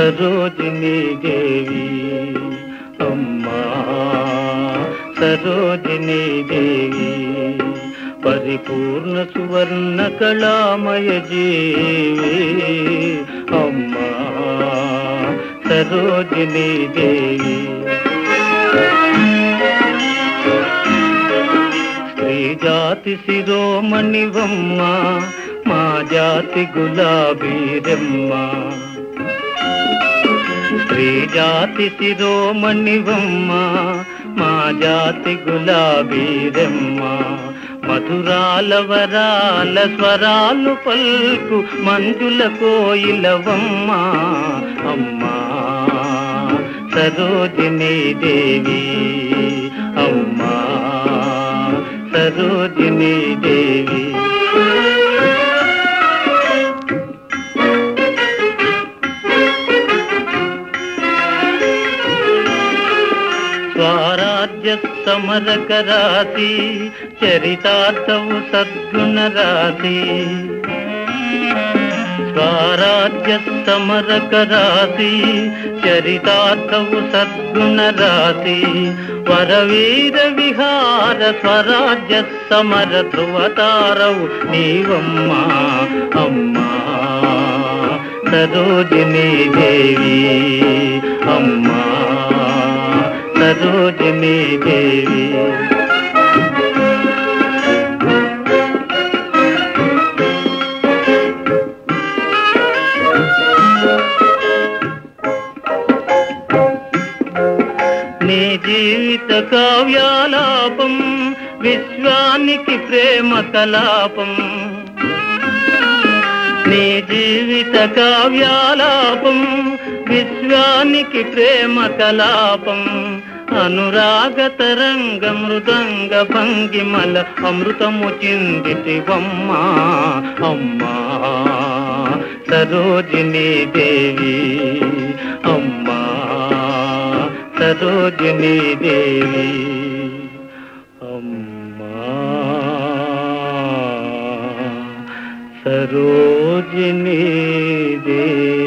సరోజిని దేవి అమ్మా సరోజిని దేవి పరిపూర్ణ సువర్ణ కళామయ జీవి అమ్మా సరోజిని దేవి స్త్రీ జాతి శిరోమణివమ్మ మా జాతి గులాబీరమ్మ స్త్రీ జాతి శిరోమణివమ్మ మా జాతి గులాబీరమ్మ మధురాల వరాల స్వరాలు పల్కు మంజుల కోయిలవమ్మ అమ్మా సరోజిని దేవి అమ్మా సరోజిని దేవి స్వరాజ్య సమరక రాశి చరితార్థవు సద్గుణ రాశి స్వరాజ్య సమరక రాశి చరితార్థవు సద్గుణ రాశి వరవీర విహార స్వరాజ్య సమర ధ్రువతారవు నీవమ్మా అమ్మా సరోజిని దేవి అమ్మా సరోజిని దేవి నీ జీవిత కావ్యాలాపం విశ్వానికి ప్రేమ కలాపం నీ జీవిత కావ్యాలాపం విశ్వానికి ప్రేమ కలాపం అనురాగ తరంగ మృదంగ భంగిమల అమృతము చిందిటివమ్మా అమ్మా సరోజిని దేవి అమ్మా సరోజిని దేవి అమ్మా సరోజిని దేవి